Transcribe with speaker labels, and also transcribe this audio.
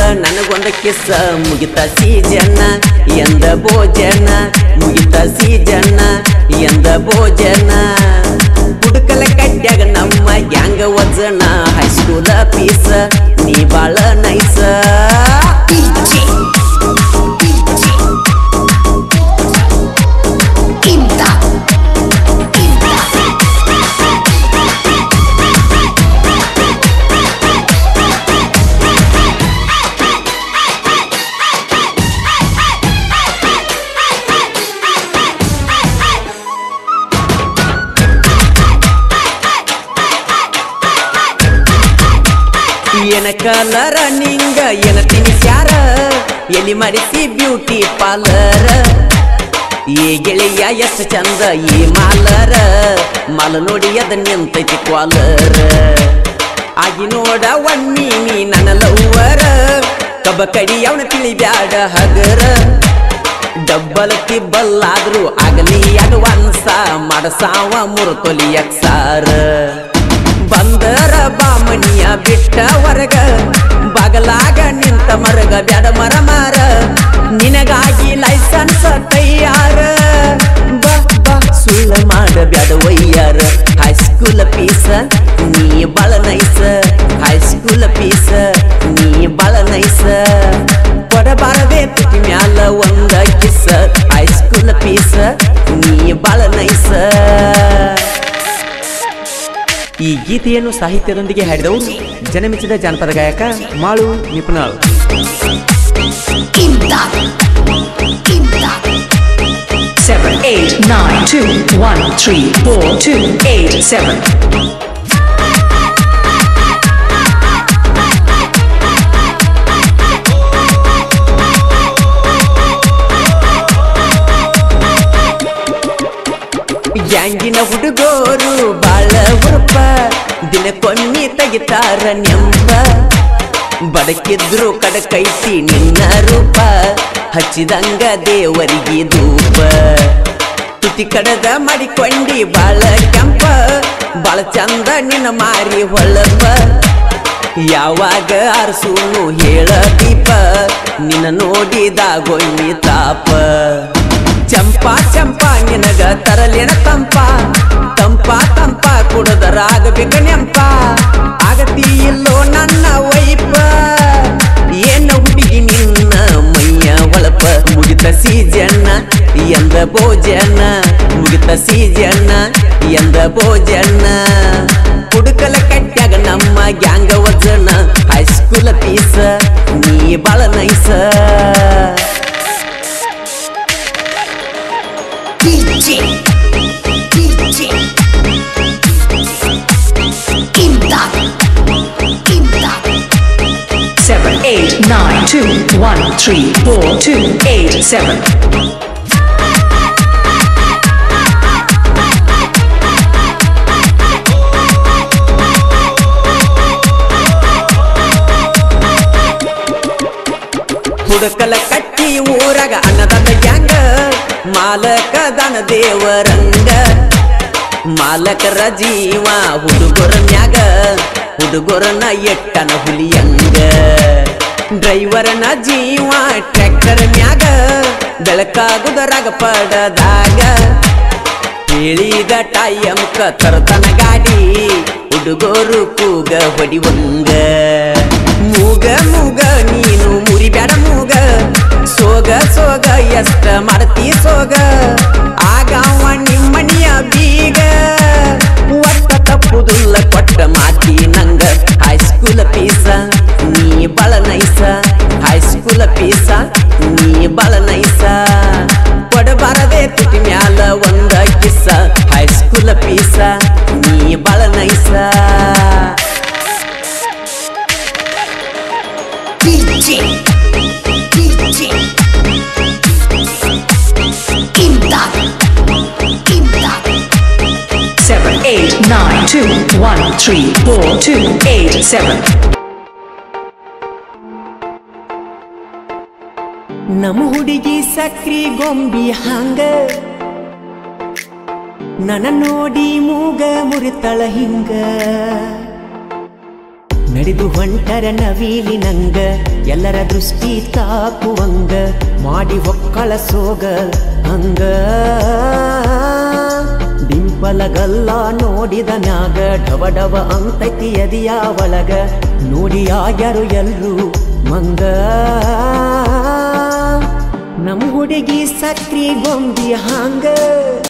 Speaker 1: ನನಗೊಂದ ಕಿಸ್ಸ ಮುಗಿತ ಸೀಜನ್ನ ಎಂದ ಭೋಜನ ಮುಗಿತ ಸೀಜನ್ನ ಎಂದ ಭೋಜನ ಹುಡುಕಲ ಕಡ್ಯಾಗ ನಮ್ಮ ಗ್ಯಾಂಗ ವಜನ ಹೈಸ್ಕೂಲ ಪೀಸ ನೀ ಬಾಳ ನೈಸ
Speaker 2: DJ DJ Imda Imda
Speaker 1: ಏನ ಕಲರ ನಿಂಗ ಏನ ತಿನಿಸ್ಯಾರ ಎಲ್ಲಿ ಮಾಡಿಸಿ ಬ್ಯೂಟಿ ಪಾರ್ಲರ್ ಈ ಗೆಳೆಯ ಎಷ್ಟು ಚಂದ ಈ ಮಾಲರ ಮಾಲ ನೋಡಿ ಅದ ನಿಂತೈತಿ ಕ್ವಾಲರ್ ಆಗಿ ನೋಡ ಒಮ್ಮಿ ನೀ ನನ್ನ ಲವ್ವರ ಕಬ್ಬ ಕಡಿ ಅವನ ತಿಳಿಬ್ಯಾಡ ಹಗರ ಡಬ್ಬಲ್ ತಿಬ್ಬಲ್ ಆದ್ರೂ ಆಗಲಿ ಅಡ್ವಾನ್ಸ ಮಾಡಸಾವ ಮೂರು ತೊಲಿ ಸಾರ ಬಂದರ ಬಾಮಣಿಯ ಬಿಟ್ಟ ಹೊರಗ ಬಗಲಾಗ ನಿಂತ ಮರಗ ಬ್ಯಾಡ ಮರ ಮಾರ ನಿನಗಾಗಿ ಲೈಸೆನ್ಸ್ ತಯ್ಯಾರ ಬಾ ಬಾ ಸುಳ್ಳ ಮಾಡ ಬ್ಯಾಡ ವಯ್ಯಾರ ಹೈಸ್ಕೂಲ್ ಪೀಸ ನೀ ಬಾಳ ನೈಸ ಹೈಸ್ಕೂಲ್ ಪೀಸ ನೀ ಬಾಳ ನೈಸ ಕೊಡಬಾರದೆ ತುಟಿ ಮ್ಯಾಲ ಒಂದ ಕಿಸ ಹೈಸ್ಕೂಲ್ ಪೀಸ ನೀ ಬಾಳ ನೈಸ ಈ ಗೀತೆಯನ್ನು ಸಾಹಿತ್ಯದೊಂದಿಗೆ ಹಾಡಿದವರು ಜನಮೆಚ್ಚಿದ ಜಾನಪದ ಗಾಯಕ ಮಾಳು ನಿಪುಣಾಳು
Speaker 2: Imda Imda
Speaker 3: seven eight nine two one three four two eight seven.
Speaker 1: ಗ್ಯಾಂಗಿನ ಹುಡುಗೋರು ಬಾಳ ಹುರುಪ ದಿನಕ್ಕೊಮ್ಮೆ ತೆಗಿತಾರ ನೆಂಪ ಬಡಕಿದ್ರು ಕಡಕೈತಿ ನಿನ್ನ ರೂಪ ಹಚ್ಚಿದಂಗ ದೇವರಿಗೆ ಧೂಪ ತುಟಿ ಕಡದ ಮಾಡಿಕೊಂಡಿ ಬಾಳ ಕೆಂಪ ಬಾಳ ಚಂದ ನಿನ್ನ ಮಾರಿ ಹೊಳಪ ಯಾವಾಗ ಅರಸುನು ಹೇಳ ದೀಪ ನಿನ್ನ ನೋಡಿದಾಗೊಮ್ಮಿ ತಾಪ ಚಂಪಾ ಚಂಪಾ ನಿನಗ ತರಲೇನ ತಂಪ ತಂಪ ತಂಪ ಕುಡದರಾಗಬೇಕ ನೆಂಪ ಆಗತಿ ಇಲ್ಲೋ ನನ್ನ ವೈಪ ಏನ ಹುಡುಗಿ ನಿನ್ನ ಮೈಯ ಒಳಪ ಮುಗಿತ ಸೀಜನ್ನ ಎಂದ ಭೋಜನ ಮುಗಿತ ಸೀಜನ್ನ ಎಂದ ಭೋಜನ ಹುಡುಕಲ ಕಟ್ಯಾಗ ನಮ್ಮ ಗ್ಯಾಂಗ ವಜನ ಹೈಸ್ಕೂಲ್ ಪೀಸ ನೀ ಬಾಳ ನೈಸ
Speaker 2: DJ DJ Imda Imda
Speaker 3: Seven eight nine two one three four two eight seven.
Speaker 1: ಹುಡುಕಲ ಕಟ್ಟಿ ಊರಾಗ ಅನ್ನದಂದ ಗ್ಯಾಂಗ ಮಾಲಕ ದನ ದೇವರಂಗ ಮಾಲಕರ ಜೀವ ಹುಡುಗರ ಮ್ಯಾಗ ಹುಡುಗರನ ಎಟ್ಟನ ಹುಲಿಯಂಗ ಡ್ರೈವರನ ಜೀವ ಟ್ರ್ಯಾಕ್ಟರ್ ಮ್ಯಾಗ ಬೆಳಕಾಗುದರಾಗ ಪಡದಾಗ ಹೇಳಿದ ಟೈಯಂಕ ತರ್ತನ ಗಾಡಿ ಹುಡುಗರು ಕೂಗ ಹೊಡಿವಂಗ ಮೂಗ ಮೂಗ ನೀನು ಮುರಿಬ್ಯಾಡ ಮೂಗ ಸೋಗ ಸೋಗ ಎಷ್ಟ ಮಾಡ್ತಿ ಸೋಗ ಆಗವ ನಿಮ್ಮನಿಯ ಬೀಗ ಒಟ್ಟ ತಪ್ಪುದಿಲ್ಲ ಕೊಟ್ಟ ಮಾತಿ ನಂಗ ಹೈಸ್ಕೂಲ್ ಪೀಸ ನೀ ಬಾಳ ನೈಸ ಹೈಸ್ಕೂಲ್ ಪೀಸ ನೀ ಬಾಳ ನೈಸ ಕೊಡಬಾರದೆ ತುಟಿ ಮ್ಯಾಲ ಒಂದ ಕಿಸ್ಸ ಹೈಸ್ಕೂಲ್ ಪೀಸ ನೀ ಬಾಳ ನೈಸ
Speaker 2: DJ DJ Imda Imda
Speaker 3: Seven eight nine two one three four two eight seven.
Speaker 1: ನಮ್ಮ ಹುಡುಗಿ ಸಕ್ರಿ ಗೊಂಬಿ ಹಂಗ ನನ್ನ ನೋಡಿ ಮೂಗ ಮುರಿತಳ ಹಿಂಗ ನಡೆದು ಹೊಂಟರ ನವೀಲಿ ನಂಗ ಎಲ್ಲರ ದೃಷ್ಟಿ ತಾಕುವಂಗ ಮಾಡಿ ಹೊಕ್ಕಳ ಸೋಗ ಹಂಗ ಡಿಂಪಲಗಲ್ಲ ನೋಡಿದ ಮ್ಯಾಗ ಡವ ಡವ ಅಂತೈತಿ ಎದಿಯ ಒಳಗ ನೋಡಿ ಆಗ್ಯಾರು ಎಲ್ರು ಮಂಗ ನಮ್ ಹುಡುಗಿ ಸಕ್ರಿ ಗೊಂಬಿ ಹಂಗ